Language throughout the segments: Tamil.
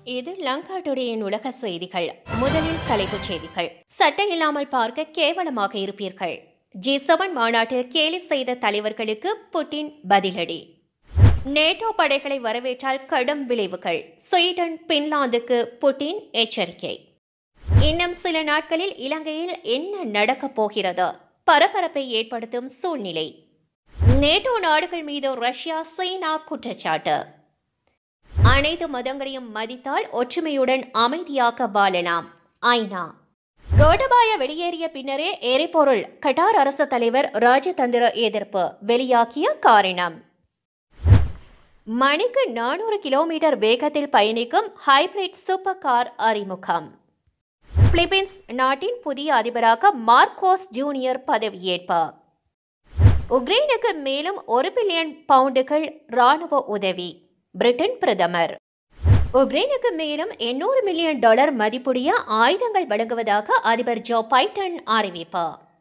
இது லங்கா டுடேயின் உலக செய்திகள் முதலில் தலைப்புச் செய்திகள் சட்டம் இல்லாமல் பார்க்க கேவலமாக இருப்பீர்கள் ஜி செவன் மாநாட்டில் கேலி செய்த தலைவர்களுக்கு புட்டின் பதிலடி நேட்டோ படைகளை வரவேற்றால் கடும் விளைவுகள் ஸ்வீடன் பின்லாந்துக்கு புட்டின் எச்சரிக்கை இன்னும் சில நாட்களில் இலங்கையில் என்ன நடக்கப் போகிறது பரபரப்பை ஏற்படுத்தும் சூழ்நிலை நேட்டோ நாடுகள் மீது ரஷ்யா சீனா குற்றச்சாட்டு அனைத்து மதங்களையும் மதித்தால் ஒற்றுமையுடன் அமைதியாக வாழலாம் ஐநா கோட்டபாய வெளியேறிய பின்னரே எரிபொருள் கட்டார் அரசு தலைவர் ராஜதந்திர எதிர்ப்பு வெளியாகிய காரணம் மணிக்கு நானூறு கிலோமீட்டர் வேகத்தில் பயணிக்கும் ஹைபிரிட் சூப்பர் கார் அறிமுகம் பிலிப்பீன்ஸ் நாட்டின் புதிய அதிபராக மார்க்கோஸ் ஜூனியர் பதவியேற்பு உக்ரைனுக்கு மேலும் ஒரு பில்லியன் பவுண்டுகள் ராணுவ உதவி பிரிட்டன் பிரதமர் உக்ரைனுக்கு மேலும் எண்ணூறு மில்லியன் டாலர் மதிப்புடைய ஆயுதங்கள் வழங்குவதாக அதிபர் ஜோ பைடன் அறிவிப்பு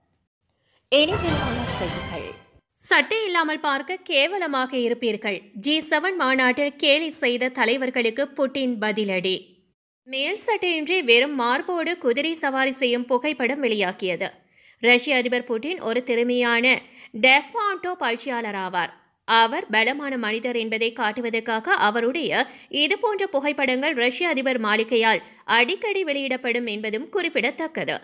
இனிமேலான செய்திகள் சட்டை இல்லாமல் பார்க்க கேவலமாக இருப்பீர்கள் ஜி செவன் மாநாட்டில் கேலி செய்த தலைவர்களுக்கு புட்டின் பதிலடி மேல் சட்டையின்றி வெறும் மார்போடு குதிரை சவாரி செய்யும் புகைப்படம் வெளியாகியது ரஷ்ய அதிபர் புட்டின் ஒரு திறமையான டெக்வாண்டோ பயிற்சியாளர் ஆவார் அவர் பலமான மனிதர் என்பதை காட்டுவதற்காக அவருடைய இதுபோன்ற புகைப்படங்கள் ரஷ்ய அதிபர் மாளிகையால் அடிக்கடி வெளியிடப்படும் என்பதும் குறிப்பிடத்தக்கது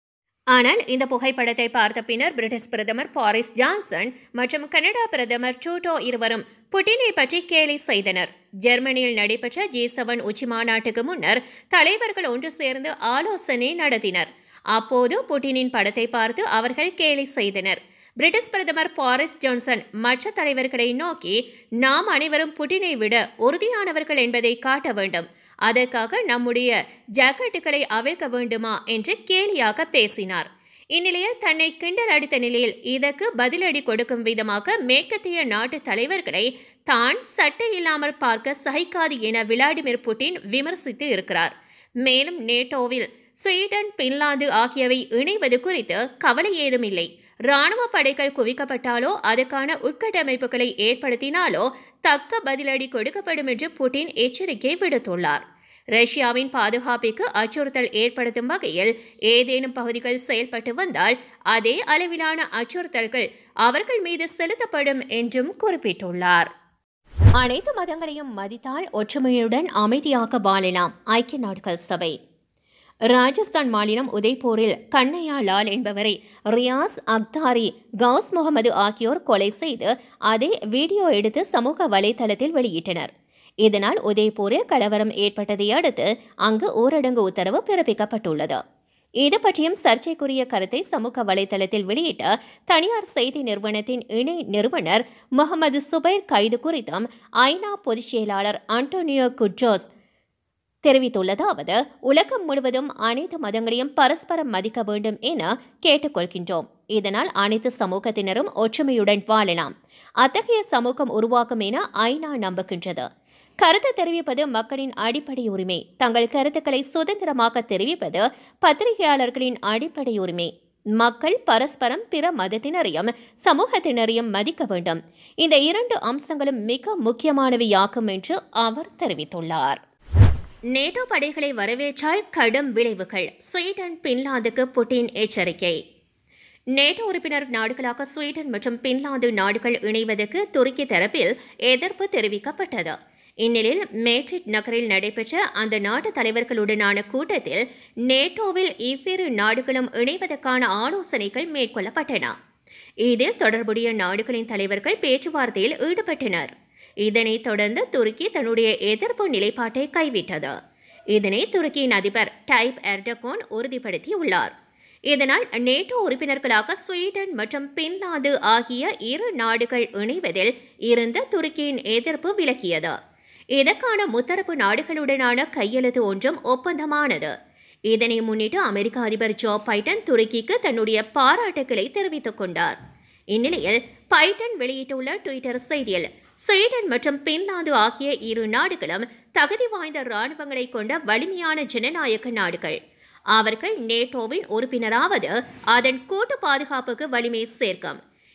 ஆனால் இந்த புகைப்படத்தை பார்த்த பின்னர் பிரிட்டிஷ் பிரதமர் பாரிஸ் ஜான்சன் மற்றும் கனடா பிரதமர் ட்ரூடோ இருவரும் புட்டினை பற்றி கேலி செய்தனர் ஜெர்மனியில் நடைபெற்ற ஜி செவன் உச்சி மாநாட்டுக்கு முன்னர் தலைவர்கள் ஒன்று சேர்ந்து ஆலோசனை நடத்தினர் அப்போது புட்டினின் படத்தை பார்த்து அவர்கள் கேலி செய்தனர் பிரிட்டிஷ் பிரதமர் பாரிஸ் ஜான்சன் மற்ற தலைவர்களை நோக்கி நாம் அனைவரும் புட்டினை விட உறுதியானவர்கள் என்பதை காட்ட வேண்டும் அதற்காக நம்முடைய ஜாக்கெட்டுகளை அவிழ்க்க வேண்டுமா என்று கேலியாக பேசினார் இந்நிலையில் தன்னை கிண்டல் அடித்த நிலையில் இதற்கு பதிலடி கொடுக்கும் விதமாக மேற்கத்திய நாட்டு தலைவர்களை தான் சட்டை இல்லாமல் பார்க்க சகிக்காது என விளாடிமிர் புட்டின் விமர்சித்து இருக்கிறார் மேலும் நேட்டோவில் ஸ்வீடன் பின்லாந்து ஆகியவை இணைவது குறித்து கவலை ஏதும் இல்லை இராணுவ படைகள் குவிக்கப்பட்டாலோ அதற்கான உட்கட்டமைப்புகளை ஏற்படுத்தினாலோ தக்க பதிலடி கொடுக்கப்படும் என்று புட்டின் எச்சரிக்கை விடுத்துள்ளார் ரஷ்யாவின் பாதுகாப்பிற்கு அச்சுறுத்தல் ஏற்படுத்தும் வகையில் ஏதேனும் பகுதிகள் செயல்பட்டு வந்தால் அதே அளவிலான அச்சுறுத்தல்கள் அவர்கள் மீது செலுத்தப்படும் என்றும் குறிப்பிட்டுள்ளார் அனைத்து மதங்களையும் மதித்தால் ஒற்றுமையுடன் அமைதியாக வாழலாம் ஐக்கிய நாடுகள் சபை ராஜஸ்தான் மாநிலம் உதய்பூரில் கண்ணையா லால் என்பவரை ரியாஸ் அக்தாரி கவுஸ் முகமது ஆகியோர் கொலை செய்து அதே வீடியோ எடுத்து சமூக வலைதளத்தில் வெளியிட்டனர் இதனால் உதய்பூரில் கலவரம் ஏற்பட்டதை அடுத்து அங்கு ஊரடங்கு உத்தரவு பிறப்பிக்கப்பட்டுள்ளது இது பற்றியும் சர்ச்சைக்குரிய கருத்தை சமூக வலைதளத்தில் வெளியிட்ட தனியார் செய்தி நிறுவனத்தின் இணை நிறுவனர் முகமது சுபைர் கைது குறித்தும் ஐநா பொதுச் செயலாளர் அண்டோனியோ குட்ரோஸ் தெரிவித்துள்ளதாவது உலகம் முழுவதும் அனைத்து மதங்களையும் பரஸ்பரம் மதிக்க வேண்டும் என கேட்டுக்கொள்கின்றோம் இதனால் அனைத்து சமூகத்தினரும் ஒற்றுமையுடன் வாழலாம் அத்தகைய சமூகம் உருவாக்கும் என ஐநா நம்புகின்றது கருத்து தெரிவிப்பது மக்களின் அடிப்படை உரிமை தங்கள் கருத்துக்களை சுதந்திரமாக தெரிவிப்பது பத்திரிகையாளர்களின் அடிப்படை உரிமை மக்கள் பரஸ்பரம் பிற மதத்தினரையும் சமூகத்தினரையும் மதிக்க வேண்டும் இந்த இரண்டு அம்சங்களும் மிக முக்கியமானவையாகும் என்று அவர் தெரிவித்துள்ளார் நேட்டோ படைகளை வரவேற்றால் கடும் விளைவுகள் ஸ்வீடன் பின்லாந்துக்கு புட்டின் எச்சரிக்கை நேட்டோ உறுப்பினர் நாடுகளாக ஸ்வீடன் மற்றும் பின்லாந்து நாடுகள் இணைவதற்கு துருக்கி தரப்பில் எதிர்ப்பு தெரிவிக்கப்பட்டது இந்நிலையில் மேட்ரிட் நகரில் நடைபெற்ற அந்த நாட்டு தலைவர்களுடனான கூட்டத்தில் நேட்டோவில் இவ்விரு நாடுகளும் இணைவதற்கான ஆலோசனைகள் மேற்கொள்ளப்பட்டன இதில் தொடர்புடைய நாடுகளின் தலைவர்கள் பேச்சுவார்த்தையில் ஈடுபட்டனர் இதனைத் தொடர்ந்து துருக்கி தன்னுடைய எதிர்ப்பு நிலைப்பாட்டை கைவிட்டது இதனை துருக்கியின் அதிபர் டைப் எர்டகோன் உறுதிப்படுத்தியுள்ளார் இதனால் நேட்டோ உறுப்பினர்களாக ஸ்வீடன் மற்றும் பின்லாந்து ஆகிய இரு நாடுகள் இணைவதில் இருந்த துருக்கியின் எதிர்ப்பு விலக்கியது இதற்கான முத்தரப்பு நாடுகளுடனான கையெழுத்து ஒன்றும் ஒப்பந்தமானது இதனை முன்னிட்டு அமெரிக்க அதிபர் ஜோ பைடன் துருக்கிக்கு தன்னுடைய பாராட்டுக்களை தெரிவித்துக் கொண்டார் இந்நிலையில் பைடன் வெளியிட்டுள்ள ட்விட்டர் செய்தியில் ஸ்வீடன் மற்றும் பின்லாந்து ஆகிய இரு நாடுகளும் தகுதி வாய்ந்த இராணுவங்களை கொண்ட வலிமையான ஜனநாயக நாடுகள் அவர்கள் நேட்டோவின் உறுப்பினராவது அதன் கூட்டு பாதுகாப்புக்கு வலிமை சேர்க்கும்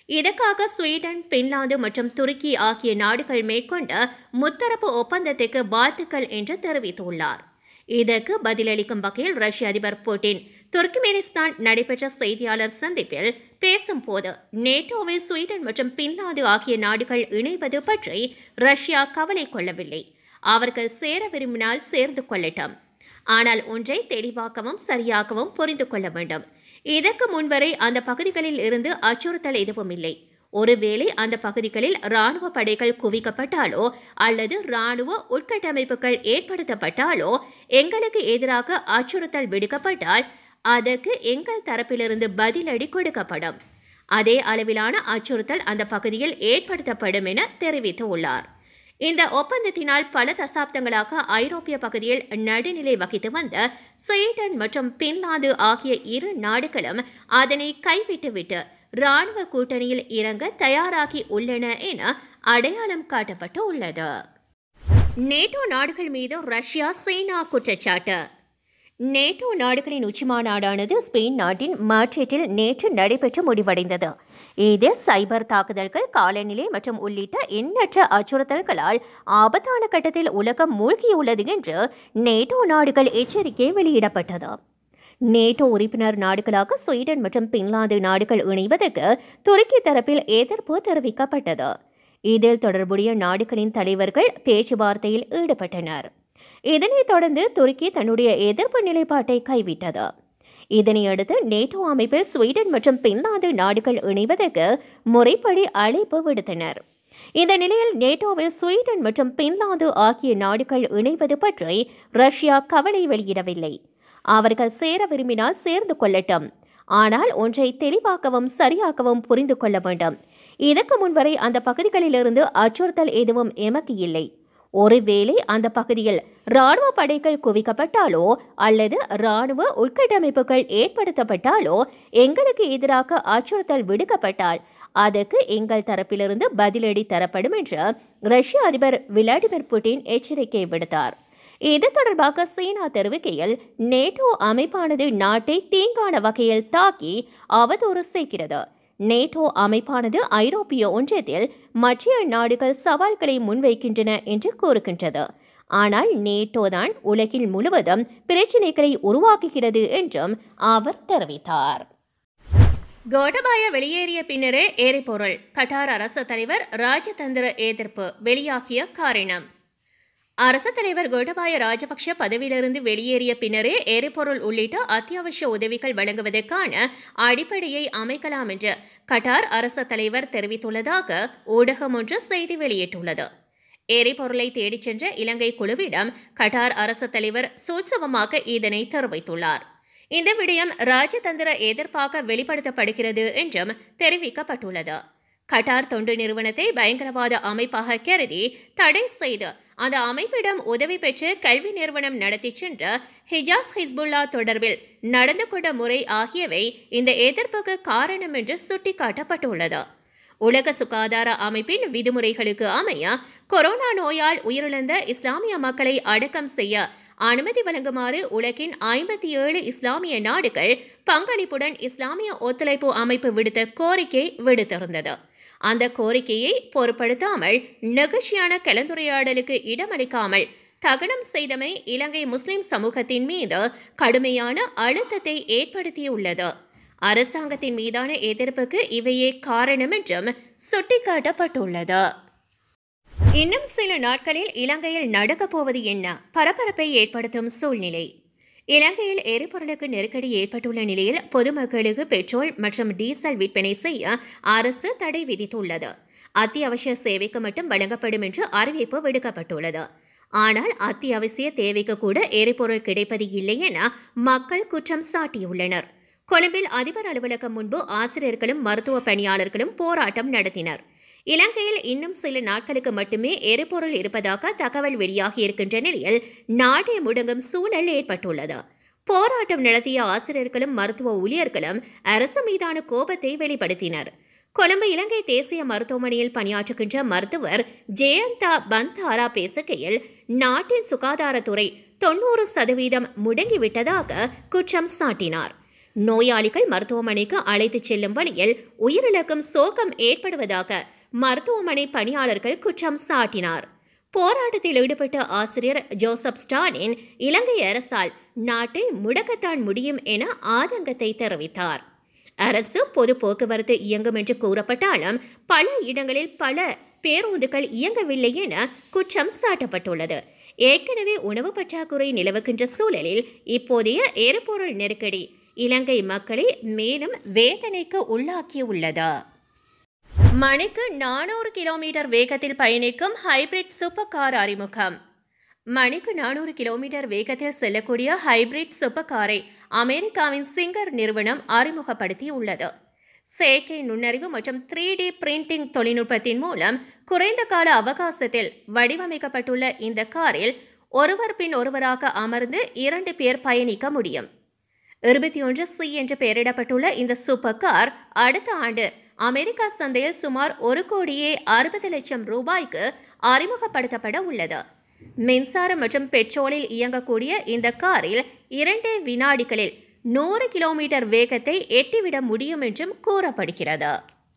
இதற்காக ஸ்வீடன் பின்லாந்து மற்றும் துருக்கி ஆகிய நாடுகள் மேற்கொண்ட முத்தரப்பு ஒப்பந்தத்துக்கு வாழ்த்துக்கள் என்று தெரிவித்துள்ளார் இதற்கு பதிலளிக்கும் வகையில் ரஷ்ய அதிபர் புட்டின் துர்க்மெனிஸ்தான் நடைபெற்ற செய்தியாளர் சந்திப்பில் பேசும்போது நேட்டோவை ஸ்வீடன் மற்றும் பின்லாந்து ஆகிய நாடுகள் இணைவது பற்றி ரஷ்யா கவலை கொள்ளவில்லை அவர்கள் சேர விரும்பினால் சேர்ந்து கொள்ளட்டும் ஆனால் ஒன்றை தெளிவாக்கவும் சரியாகவும் புரிந்து கொள்ள வேண்டும் இதற்கு முன்வரை அந்த பகுதிகளில் இருந்து அச்சுறுத்தல் எதுவும் இல்லை ஒருவேளை அந்த பகுதிகளில் இராணுவ படைகள் குவிக்கப்பட்டாலோ அல்லது இராணுவ உட்கட்டமைப்புகள் ஏற்படுத்தப்பட்டாலோ எங்களுக்கு எதிராக அச்சுறுத்தல் விடுக்கப்பட்டால் அதற்கு எங்கள் தரப்பிலிருந்து பதிலடி கொடுக்கப்படும் அதே அளவிலான அச்சுறுத்தல் அந்த பகுதியில் ஏற்படுத்தப்படும் என தெரிவித்துள்ளார் இந்த ஒப்பந்தத்தினால் பல தசாப்தங்களாக ஐரோப்பிய பகுதியில் நடுநிலை வகித்து வந்த ஸ்வீடன் மற்றும் பின்லாந்து ஆகிய இரு நாடுகளும் அதனை கைவிட்டுவிட்டு இராணுவ கூட்டணியில் இறங்க தயாராகி உள்ளன என அடையாளம் காட்டப்பட்டு உள்ளது நேட்டோ நாடுகள் மீது ரஷ்யா சீனா குற்றச்சாட்டு நேட்டோ நாடுகளின் உச்சிமாநாடானது ஸ்பெயின் நாட்டின் மாட்ரிட்டில் நேற்று நடைபெற்று முடிவடைந்தது இது சைபர் தாக்குதல்கள் காலநிலை மற்றும் உள்ளிட்ட எண்ணற்ற அச்சுறுத்தல்களால் ஆபத்தான கட்டத்தில் உலகம் மூழ்கியுள்ளது என்று நேட்டோ நாடுகள் எச்சரிக்கை வெளியிடப்பட்டது நேட்டோ உறுப்பினர் நாடுகளாக ஸ்வீடன் மற்றும் பின்லாந்து நாடுகள் இணைவதற்கு துருக்கி தரப்பில் எதிர்ப்பு தெரிவிக்கப்பட்டது இதில் தொடர்புடைய நாடுகளின் தலைவர்கள் பேச்சுவார்த்தையில் ஈடுபட்டனர் இதனைத் தொடர்ந்து துருக்கி தன்னுடைய எதிர்ப்பு நிலைப்பாட்டை கைவிட்டது இதனையடுத்து நேட்டோ அமைப்பில் ஸ்வீடன் மற்றும் பின்லாந்து நாடுகள் இணைவதற்கு முறைப்படி அழைப்பு விடுத்தனர் இந்த நிலையில் நேட்டோவில் ஸ்வீடன் மற்றும் பின்லாந்து ஆகிய நாடுகள் இணைவது பற்றி ரஷ்யா கவலை வெளியிடவில்லை அவர்கள் சேர விரும்பினால் சேர்ந்து கொள்ளட்டும் ஆனால் ஒன்றை தெளிவாக்கவும் சரியாக்கவும் புரிந்து கொள்ள வேண்டும் இதற்கு முன்வரை அந்த பகுதிகளிலிருந்து அச்சுறுத்தல் எதுவும் எமக்கு இல்லை ஒருவேளை அந்த பகுதியில் இராணுவ படைகள் குவிக்கப்பட்டாலோ அல்லது இராணுவ உட்கட்டமைப்புகள் ஏற்படுத்தப்பட்டாலோ எங்களுக்கு எதிராக அச்சுறுத்தல் விடுக்கப்பட்டால் அதற்கு எங்கள் தரப்பிலிருந்து பதிலடி தரப்படும் என்று ரஷ்ய அதிபர் விளாடிமிர் புட்டின் எச்சரிக்கை விடுத்தார் இது தொடர்பாக சீனா தெரிவிக்கையில் நேட்டோ அமைப்பானது நாட்டை தீங்கான வகையில் தாக்கி அவதூறு செய்கிறது நேட்டோ அமைப்பானது ஐரோப்பிய ஒன்றியத்தில் மற்ற நாடுகள் சவால்களை முன்வைக்கின்றன என்று கூறுகின்றது ஆனால் நேட்டோ தான் உலகில் முழுவதும் பிரச்சினைகளை உருவாக்குகிறது என்றும் அவர் தெரிவித்தார் கோட்டபாய வெளியேறிய பின்னரே எரிபொருள் கட்டார் அரசு தலைவர் ராஜதந்திர எதிர்ப்பு வெளியாகிய காரணம் அரசு தலைவர் கோட்டபாய ராஜபக்ஷ பதவியிலிருந்து வெளியேறிய பின்னரே எரிபொருள் உள்ளிட்ட அத்தியாவசிய உதவிகள் வழங்குவதற்கான அடிப்படையை அமைக்கலாம் என்று கட்டார் அரசு தலைவர் தெரிவித்துள்ளதாக ஊடகம் ஒன்று செய்தி வெளியிட்டுள்ளது எரிபொருளை தேடிச் சென்ற இலங்கை குழுவிடம் கட்டார் அரசு தலைவர் சூட்சவமாக இதனை தெரிவித்துள்ளார் இந்த விடயம் ராஜதந்திர எதிர்ப்பாக வெளிப்படுத்தப்படுகிறது என்றும் தெரிவிக்கப்பட்டுள்ளது கட்டார் தொண்டு நிறுவனத்தை பயங்கரவாத அமைப்பாக கருதி தடை செய்து அந்த அமைப்பிடம் உதவி பெற்று கல்வி நிறுவனம் நடத்தி சென்ற ஹிஜாஸ் ஹிஸ்புல்லா தொடர்பில் நடந்து கொண்ட முறை ஆகியவை இந்த எதிர்ப்புக்கு காரணம் என்று சுட்டிக்காட்டப்பட்டுள்ளது உலக சுகாதார அமைப்பின் விதிமுறைகளுக்கு அமைய கொரோனா நோயால் உயிரிழந்த இஸ்லாமிய மக்களை அடக்கம் செய்ய அனுமதி வழங்குமாறு உலகின் ஐம்பத்தி ஏழு இஸ்லாமிய நாடுகள் பங்களிப்புடன் இஸ்லாமிய ஒத்துழைப்பு அமைப்பு விடுத்த கோரிக்கை விடுத்திருந்தது அந்த கோரிக்கையை பொருட்படுத்தாமல் நெகிழ்ச்சியான கலந்துரையாடலுக்கு இடமளிக்காமல் தகனம் செய்தமை இலங்கை முஸ்லிம் சமூகத்தின் மீது கடுமையான அழுத்தத்தை ஏற்படுத்தியுள்ளது அரசாங்கத்தின் மீதான எதிர்ப்புக்கு இவையே காரணம் என்றும் சுட்டிக்காட்டப்பட்டுள்ளது இன்னும் சில நாட்களில் இலங்கையில் நடக்கப் போவது என்ன பரபரப்பை ஏற்படுத்தும் சூழ்நிலை இலங்கையில் எரிபொருளுக்கு நெருக்கடி ஏற்பட்டுள்ள நிலையில் பொதுமக்களுக்கு பெட்ரோல் மற்றும் டீசல் விற்பனை செய்ய அரசு தடை விதித்துள்ளது அத்தியாவசிய சேவைக்கு மட்டும் வழங்கப்படும் என்று அறிவிப்பு விடுக்கப்பட்டுள்ளது ஆனால் அத்தியாவசிய தேவைக்கு கூட எரிபொருள் கிடைப்பது இல்லை என மக்கள் குற்றம் சாட்டியுள்ளனர் கொழும்பில் அதிபர் அலுவலகம் முன்பு ஆசிரியர்களும் மருத்துவ பணியாளர்களும் போராட்டம் நடத்தினர் இலங்கையில் இன்னும் சில நாட்களுக்கு மட்டுமே எரிபொருள் இருப்பதாக தகவல் வெளியாகி இருக்கின்ற நிலையில் நாட்டை முடங்கும் சூழல் ஏற்பட்டுள்ளது போராட்டம் நடத்திய ஆசிரியர்களும் மருத்துவ ஊழியர்களும் அரசு மீதான கோபத்தை வெளிப்படுத்தினர் கொழும்பு இலங்கை தேசிய மருத்துவமனையில் பணியாற்றுகின்ற மருத்துவர் ஜெயந்தா பந்தாரா பேசுகையில் நாட்டின் சுகாதாரத்துறை தொண்ணூறு சதவீதம் முடங்கிவிட்டதாக குற்றம் சாட்டினார் நோயாளிகள் மருத்துவமனைக்கு அழைத்துச் செல்லும் வழியில் உயிரிழக்கும் சோகம் ஏற்படுவதாக மருத்துவமனை பணியாளர்கள் குற்றம் சாட்டினார் போராட்டத்தில் ஈடுபட்ட ஆசிரியர் ஜோசப் ஸ்டாலின் இலங்கை அரசால் நாட்டை முடக்கத்தான் முடியும் என ஆதங்கத்தை தெரிவித்தார் அரசு பொது போக்குவரத்து இயங்கும் என்று கூறப்பட்டாலும் பல இடங்களில் பல பேருந்துகள் இயங்கவில்லை என குற்றம் சாட்டப்பட்டுள்ளது ஏற்கனவே உணவு பற்றாக்குறை நிலவுகின்ற சூழலில் இப்போதைய எரிபொருள் நெருக்கடி இலங்கை மக்களை மேலும் வேதனைக்கு உள்ளாக்கியுள்ளது மணிக்கு நானூறு கிலோமீட்டர் வேகத்தில் பயணிக்கும் ஹைபிரிட் சூப்பர் கார் அறிமுகம் மணிக்கு நானூறு கிலோமீட்டர் வேகத்தில் செல்லக்கூடிய ஹைபிரிட் சூப்பர் காரை அமெரிக்காவின் சிங்கர் நிறுவனம் அறிமுகப்படுத்தியுள்ளது செயற்கை நுண்ணறிவு மற்றும் த்ரீ டி பிரிண்டிங் தொழில்நுட்பத்தின் மூலம் குறைந்த கால அவகாசத்தில் வடிவமைக்கப்பட்டுள்ள இந்த காரில் ஒருவர் பின் ஒருவராக அமர்ந்து இரண்டு பேர் பயணிக்க முடியும் இருபத்தி ஒன்று சி என்று பெயரிடப்பட்டுள்ள இந்த சூப்பர் கார் அடுத்த ஆண்டு அமெரிக்கா சந்தையில் சுமார் ஒரு கோடியே அறுபது லட்சம் ரூபாய்க்கு அறிமுகப்படுத்தப்பட உள்ளது மின்சாரம் மற்றும் பெட்ரோலில் இயங்கக்கூடிய இந்த காரில் இரண்டு வினாடிகளில் நூறு கிலோமீட்டர் வேகத்தை எட்டிவிட முடியும் என்றும் கூறப்படுகிறது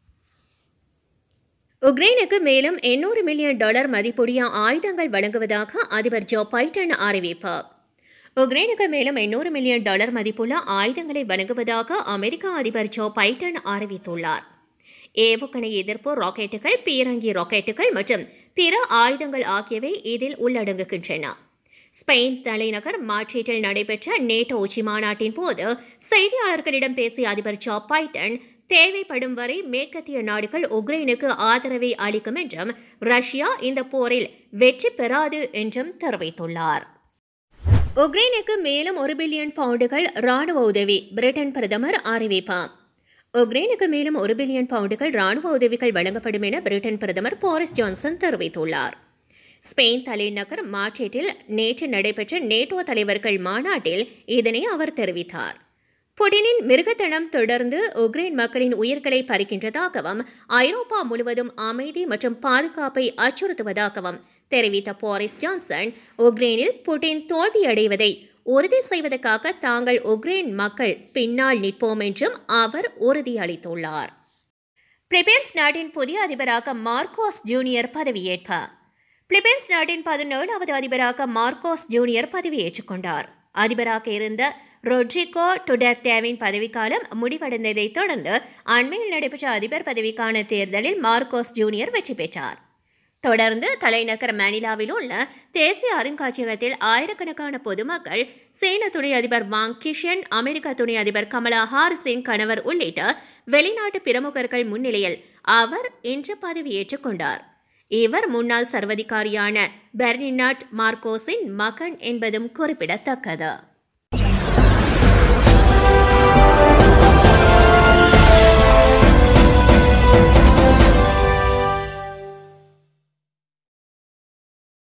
உக்ரைனுக்கு மேலும் எண்ணூறு மில்லியன் டாலர் மதிப்புடைய ஆயுதங்கள் வழங்குவதாக அதிபர் ஜோ பைடன் அறிவிப்பு உக்ரைனுக்கு மேலும் எண்ணூறு மில்லியன் டாலர் மதிப்புள்ள ஆயுதங்களை வழங்குவதாக அமெரிக்க அதிபர் ஜோ பைடன் அறிவித்துள்ளார் ஏவுகணை எதிர்ப்பு ராக்கெட்டுகள் பீரங்கி ராக்கெட்டுகள் மற்றும் பிற ஆயுதங்கள் ஆகியவை இதில் உள்ளடங்குகின்றன ஸ்பெயின் தலைநகர் மாட்ரிட்டில் நடைபெற்ற நேட்டோ உச்சி மாநாட்டின் போது செய்தியாளர்களிடம் பேசிய அதிபர் ஜோ பைடன் தேவைப்படும் வரை மேற்கத்திய நாடுகள் உக்ரைனுக்கு ஆதரவை அளிக்கும் என்றும் ரஷ்யா இந்த போரில் வெற்றி பெறாது என்றும் தெரிவித்துள்ளார் உக்ரைனுக்கு மேலும் ஒரு பில்லியன் பவுண்டுகள் ராணுவ உதவி பிரிட்டன் பிரதமர் அறிவிப்பார் உக்ரைனுக்கு மேலும் ஒரு பில்லியன் பவுண்டுகள் ராணுவ உதவிகள் வழங்கப்படும் என பிரிட்டன் பிரதமர் போரிஸ் ஜான்சன் தெரிவித்துள்ளார் ஸ்பெயின் தலைநகர் மாட்ரிட்டில் நேற்று நடைபெற்ற நேட்டோ தலைவர்கள் மாநாட்டில் இதனை அவர் தெரிவித்தார் புடினின் மிருகத்தனம் தொடர்ந்து உக்ரைன் மக்களின் உயிர்களை பறிக்கின்றதாகவும் ஐரோப்பா முழுவதும் அமைதி மற்றும் பாதுகாப்பை அச்சுறுத்துவதாகவும் தெரிவித்த போரிஸ் ஜான்சன் உக்ரைனில் புடின் தோல்வியடைவதை உறுதி செய்வதற்காக தாங்கள் உக்ரைன் மக்கள் பின்னால் நிற்போம் என்றும் அவர் உறுதியளித்துள்ளார் பிலிப்பைன்ஸ் நாட்டின் புதிய அதிபராக மார்க்கோஸ் ஜூனியர் பதவியேற்பார் பிலிப்பைன்ஸ் நாட்டின் பதினேழாவது அதிபராக மார்க்கோஸ் ஜூனியர் பதவியேற்றுக் கொண்டார் அதிபராக இருந்த ரொட்ரிகோ டுடர்தேவின் பதவிக்காலம் முடிவடைந்ததைத் தொடர்ந்து அண்மையில் நடைபெற்ற அதிபர் பதவிக்கான தேர்தலில் மார்க்கோஸ் ஜூனியர் வெற்றி பெற்றார் தொடர்ந்து தலைநகர் மணிலாவில் உள்ள தேசிய அருங்காட்சியகத்தில் ஆயிரக்கணக்கான பொதுமக்கள் சீன துணை அதிபர் வாங் கிஷன் அமெரிக்க துணை அதிபர் கமலா ஹாரிஸின் கணவர் உள்ளிட்ட வெளிநாட்டு பிரமுகர்கள் முன்னிலையில் அவர் இன்று பதவியேற்றுக் கொண்டார் இவர் முன்னாள் சர்வதிகாரியான பெர்னினாட் மார்க்கோஸின் மகன் என்பதும் குறிப்பிடத்தக்கது